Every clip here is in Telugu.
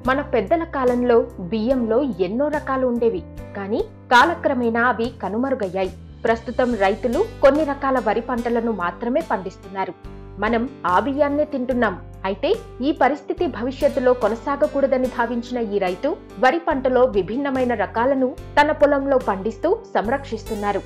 మన పెద్దల కాలంలో బియ్యంలో ఎన్నో రకాలు ఉండేవి కానీ కాలక్రమేణా అవి కనుమరుగయ్యాయి ప్రస్తుతం రైతులు కొన్ని రకాల వరి పంటలను మాత్రమే పండిస్తున్నారు మనం ఆ బియ్యాన్నే తింటున్నాం అయితే ఈ పరిస్థితి భవిష్యత్తులో కొనసాగకూడదని భావించిన ఈ రైతు వరి పంటలో విభిన్నమైన రకాలను తన పొలంలో పండిస్తూ సంరక్షిస్తున్నారు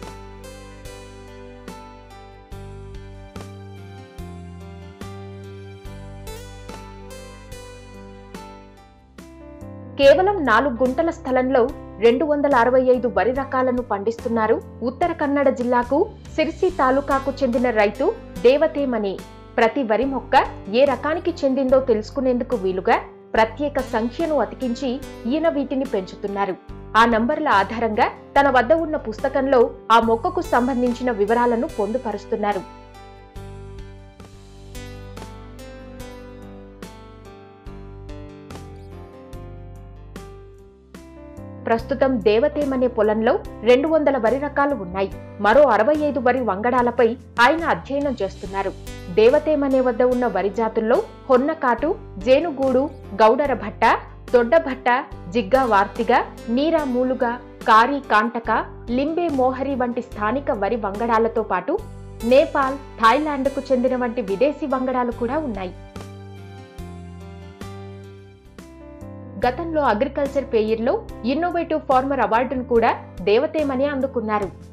కేవలం నాలుగు గుంటల స్థలంలో రెండు వందల అరవై ఐదు వరి రకాలను పండిస్తున్నారు ఉత్తర కన్నడ జిల్లాకు సిరిసి తాలూకాకు చెందిన రైతు దేవతేమని ప్రతి వరి మొక్క ఏ రకానికి చెందిందో తెలుసుకునేందుకు వీలుగా ప్రత్యేక సంఖ్యను అతికించి ఈయన వీటిని పెంచుతున్నారు ఆ నంబర్ల ఆధారంగా తన వద్ద ఉన్న పుస్తకంలో ఆ మొక్కకు సంబంధించిన వివరాలను పొందుపరుస్తున్నారు ప్రస్తుతం దేవతేమనే పొలంలో రెండు వందల వరి రకాలు ఉన్నాయి మరో అరవై ఐదు వరి వంగడాలపై ఆయన అధ్యయనం చేస్తున్నారు దేవతేమనే వద్ద ఉన్న వరి జాతుల్లో హొన్నకాటు జేనుగూడు గౌడర భట్ట దొడ్డభట్ట జిగ్గా వార్తిగా నీరా మూలుగా కారి కాంటక లింబే మోహరి వంటి స్థానిక వరి వంగడాలతో పాటు నేపాల్ థాయిలాండ్కు చెందిన వంటి విదేశీ వంగడాలు కూడా ఉన్నాయి గతంలో అగ్రికల్చర్ పేయిర్లో ఇన్నోవేటివ్ ఫార్మర్ అవార్డును కూడా దేవతేమనే అందుకున్నారు